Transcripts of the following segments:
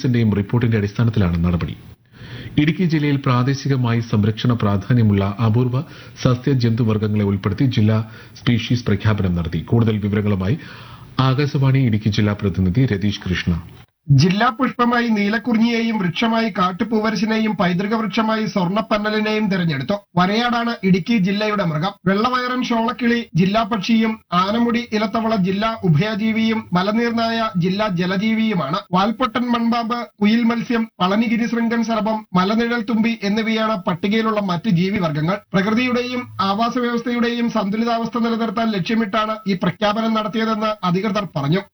പോലീസിന്റെയും റിപ്പോർട്ടിന്റെ അടിസ്ഥാനത്തിലാണ് നടപടി ഇടുക്കി ജില്ലയിൽ പ്രാദേശികമായി സംരക്ഷണ പ്രാധാന്യമുള്ള അപൂർവ സസ്യ ജന്തുവർഗ്ഗങ്ങളെ ഉൾപ്പെടുത്തി ജില്ലാ സ്പീഷീസ് പ്രഖ്യാപനം നടത്തി കൂടുതൽ വിവരങ്ങളുമായി ആകാശവാണി ഇടുക്കി ജില്ലാ പ്രതിനിധി രതീഷ് കൃഷ്ണ ജില്ലാ പുഷ്പമായി നീലക്കുറിഞ്ഞിയെയും വൃക്ഷമായി കാട്ടുപൂവരശിനെയും പൈതൃക വൃക്ഷമായി സ്വർണ്ണപ്പന്നലിനെയും തിരഞ്ഞെടുത്തു വരയാടാണ് ഇടുക്കി ജില്ലയുടെ മൃഗം വെള്ളവയറൻ ഷോളക്കിളി ജില്ലാ പക്ഷിയും ആനമുടി ഇലത്തവള ജില്ലാ ഉഭയജീവിയും മലനീർനായ ജില്ലാ ജലജീവിയുമാണ് വാൽപ്പൊട്ടൻ മൺപാമ്പ് കുയിൽ മത്സ്യം പളനിഗിരി ശൃംഗൻ സർപ്പം മലനിഴൽ തുമ്പി എന്നിവയാണ് പട്ടികയിലുള്ള മറ്റ് ജീവിവർഗ്ഗങ്ങൾ പ്രകൃതിയുടെയും ആവാസ വ്യവസ്ഥയുടെയും സന്തുലിതാവസ്ഥ നിലനിർത്താൻ ലക്ഷ്യമിട്ടാണ് ഈ പ്രഖ്യാപനം നടത്തിയതെന്ന് അധികൃതർ പറഞ്ഞു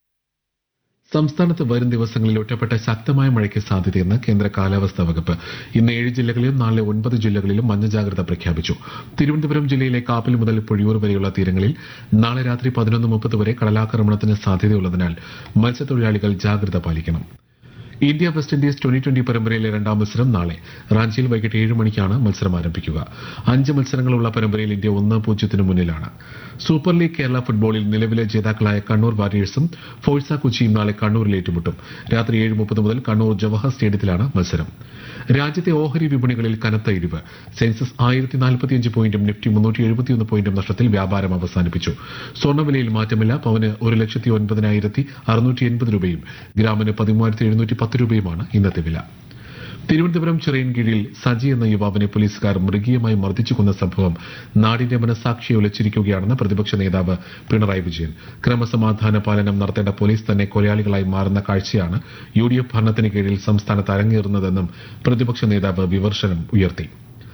സംസ്ഥാനത്ത് വരും ദിവസങ്ങളിൽ ഒറ്റപ്പെട്ട ശക്തമായ മഴയ്ക്ക് സാധ്യതയെന്ന് കേന്ദ്ര കാലാവസ്ഥാ വകുപ്പ് ഇന്ന് ഏഴ് ജില്ലകളിലും നാളെ ഒൻപത് ജില്ലകളിലും മഞ്ഞ ജാഗ്രത പ്രഖ്യാപിച്ചു തിരുവനന്തപുരം ജില്ലയിലെ കാപ്പിൽ മുതൽ പൊഴിയൂർ വരെയുള്ള തീരങ്ങളിൽ നാളെ രാത്രി പതിനൊന്ന് മുപ്പത് വരെ കടലാക്രമണത്തിന് സാധ്യതയുള്ളതിനാൽ മത്സ്യത്തൊഴിലാളികൾ ജാഗ്രത പാലിക്കണം India West Indies twenty twenty പരമ്പരയിലെ രണ്ടാം മത്സരം നാളെ റാഞ്ചിയിൽ വൈകിട്ട് ഏഴ് മണിക്കാണ് മത്സരം ആരംഭിക്കുക അഞ്ച് മത്സരങ്ങളുള്ള പരമ്പരയിൽ ഇന്ത്യ ഒന്ന് പൂജ്യത്തിന് മുന്നിലാണ് സൂപ്പർ ലീഗ് കേരള ഫുട്ബോളിൽ നിലവിലെ ജേതാക്കളായ കണ്ണൂർ വാരിയേഴ്സും ഫോഴ്സ കൊച്ചിയും നാളെ കണ്ണൂരിൽ ഏറ്റുമുട്ടും രാത്രി ഏഴ് മുപ്പത് മുതൽ കണ്ണൂർ ജവഹർ സ്റ്റേഡിയത്തിലാണ് മത്സരം രാജ്യത്തെ ഓഹരി വിപണികളിൽ കനത്ത ഇടിവ് സെൻസസ് ആയിരത്തി നാൽപ്പത്തിയഞ്ച് പോയിന്റും നിഫ്റ്റി മുന്നൂറ്റി എഴുപത്തിയൊന്ന് പോയിന്റും നഷ്ടത്തിൽ വ്യാപാരം അവസാനിപ്പിച്ചു സ്വർണ്ണവിലയിൽ മാറ്റമില്ല പവന് ഒരു ലക്ഷത്തി ഒൻപതിനായിരത്തി അറുന്നൂറ്റി എൺപത് രൂപയും ഗ്രാമിന് പതിമൂവായിരത്തി എഴുന്നൂറ്റി പത്ത് രൂപയുമാണ് ഇന്നത്തെ വില തിരുവനന്തപുരം ചിറയൻകീഴിൽ സജി എന്ന യുവാവിനെ പോലീസുകാർ മൃഗീയമായി മർദ്ദിച്ചു കൊന്ന സംഭവം നാടിന്റെ മനസാക്ഷിയെ ഉലച്ചിരിക്കുകയാണെന്ന് പ്രതിപക്ഷ നേതാവ് പിണറായി വിജയൻ ക്രമസമാധാന പാലനം നടത്തേണ്ട പോലീസ് തന്നെ കൊലയാളികളായി മാറുന്ന കാഴ്ചയാണ് യു ഡി എഫ് ഭരണത്തിന് കീഴിൽ സംസ്ഥാനത്ത് അരങ്ങേറുന്നതെന്നും പ്രതിപക്ഷ നേതാവ് വിമർശനം ഉയർത്തി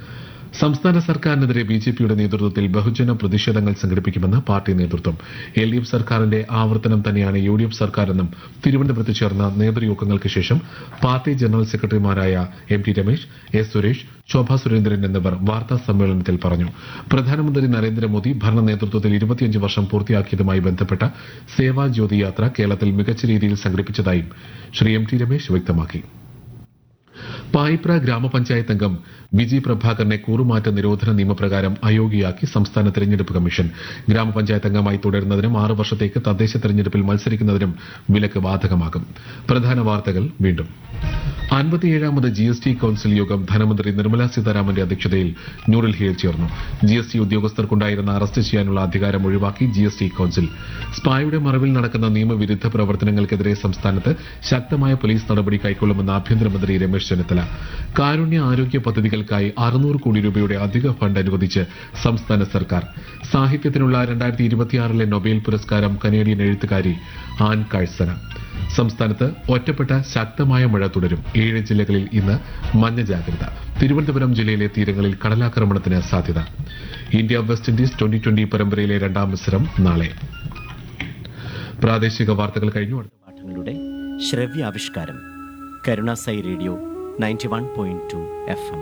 സംസ്ഥാന സർക്കാരിനെതിരെ ബി ജെ പിയുടെ നേതൃത്വത്തിൽ ബഹുജന പ്രതിഷേധങ്ങൾ സംഘടിപ്പിക്കുമെന്ന് പാർട്ടി നേതൃത്വം എൽ ഡി എഫ് സർക്കാരിന്റെ ആവർത്തനം തന്നെയാണ് യു ഡി എഫ് സർക്കാരെന്നും തിരുവനന്തപുരത്ത് ചേർന്ന നേതൃയോഗങ്ങൾക്ക് ശേഷം പാർട്ടി ജനറൽ സെക്രട്ടറിമാരായ M T Ramesh S Suresh Shobha Surendran എന്നിവർ വാർത്താ സമ്മേളനത്തിൽ പറഞ്ഞു പ്രധാനമന്ത്രി നരേന്ദ്രമോദി ഭരണ നേതൃത്വത്തിൽ ഇരുപത്തിയഞ്ച് വർഷം പൂർത്തിയാക്കിയതുമായി ബന്ധപ്പെട്ട സേവാ ജ്യോതി യാത്ര കേരളത്തിൽ മികച്ച രീതിയിൽ സംഘടിപ്പിച്ചതായും ശ്രീ എം ടി രമേശ് വ്യക്തമാക്കി പായിപ്ര ഗ്രാമപഞ്ചായത്ത് അംഗം വിജി പ്രഭാകരനെ കൂറുമാറ്റ നിരോധന നിയമപ്രകാരം അയോഗ്യയാക്കി സംസ്ഥാന തെരഞ്ഞെടുപ്പ് കമ്മീഷൻ ഗ്രാമപഞ്ചായത്ത് അംഗമായി തുടരുന്നതിനും ആറ് വർഷത്തേക്ക് തദ്ദേശ തെരഞ്ഞെടുപ്പിൽ മത്സരിക്കുന്നതിനും വിലക്ക് ബാധകമാകും പ്രധാന വാർത്തകൾ വീണ്ടും അൻപത്തിയേഴാമത് ജി എസ് ടി കൌൺസിൽ യോഗം ധനമന്ത്രി നിർമ്മല സീതാരാമന്റെ അധ്യക്ഷതയിൽ ന്യൂഡൽഹിയിൽ ചേർന്നു ജി എസ് ടി ഉദ്യോഗസ്ഥർക്കുണ്ടായിരുന്ന അറസ്റ്റ് ചെയ്യാനുള്ള അധികാരം ഒഴിവാക്കി ജി എസ് ടി കൌൺസിൽ സ്പായുടെ മറവിൽ നടക്കുന്ന നിയമവിരുദ്ധ പ്രവർത്തനങ്ങൾക്കെതിരെ സംസ്ഥാനത്ത് ശക്തമായ പോലീസ് നടപടി കൈക്കൊള്ളുമെന്ന് ആഭ്യന്തരമന്ത്രി രമേശ് ചെന്നിത്തല കാരുണ്യ ആരോഗ്യ പദ്ധതികൾക്കായി അറുന്നൂറ് കോടി രൂപയുടെ അധിക ഫണ്ട് അനുവദിച്ച് സംസ്ഥാന സർക്കാർ സാഹിത്യത്തിനുള്ള രണ്ടായിരത്തി ഇരുപത്തിയാറിലെ നൊബേൽ പുരസ്കാരം കനേഡിയൻ എഴുത്തുകാരി ആൻ കാഴ്സന സംസ്ഥാനത്ത് ഒറ്റപ്പെട്ട ശക്തമായ മഴ തുടരും ഏഴ് ജില്ലകളിൽ ഇന്ന് മഞ്ഞ ജാഗ്രത തിരുവനന്തപുരം ജില്ലയിലെ തീരങ്ങളിൽ കടലാക്രമണത്തിന് സാധ്യത India West Indies twenty twenty പരമ്പരയിലെ രണ്ടാം മത്സരം നാളെ പ്രാദേശിക വാർത്തകൾ കഴിഞ്ഞു അടുത്ത പാഠങ്ങളുടെ ശ്രവ്യാവിഷ്കാരം കരുണാസൈ radio ninety one point two FM M